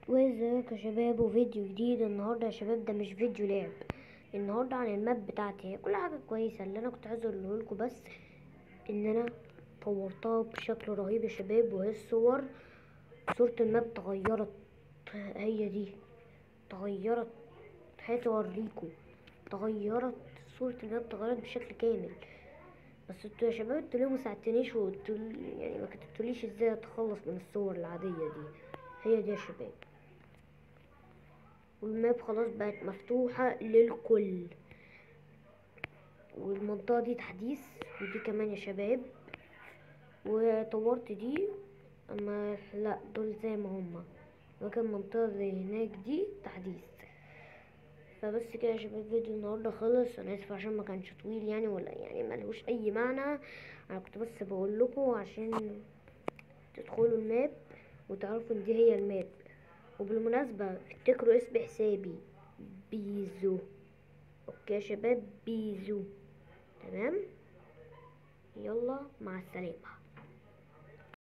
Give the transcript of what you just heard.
وازيكم يا شباب وفيديو جديد النهارده يا شباب ده مش فيديو لعب النهارده عن الماب بتاعتي هي كل حاجه كويسه اللي انا كنت عايز اقوله لكم بس ان انا طورتها بشكل رهيب يا شباب وهي الصور صوره الماب اتغيرت هي دي اتغيرت حياتي اوريكم اتغيرت صوره الماب اتغيرت بشكل كامل بس انتوا يا شباب انتوا ليه مساعدتنيش وقلتوا يعني ما كتبتوليش ازاي اتخلص من الصور العاديه دي هي دي يا شباب والماب خلاص بقت مفتوحة للكل والمنطقة دي تحديث ودي كمان يا شباب وطورت دي اما لا دول زي ما هما لكن المنطقة زي هناك دي تحديث فبس كده يا شباب فيديو النهارده خلص انا اسف عشان ما كانش طويل يعني ولا يعني ملهوش اي معنى انا كنت بس بقول لكم عشان تدخلوا الماب وتعرفوا ان دي هي الماب وبالمناسبة افتكروا اسم حسابي بيزو اوكي يا شباب بيزو تمام يلا مع السلامة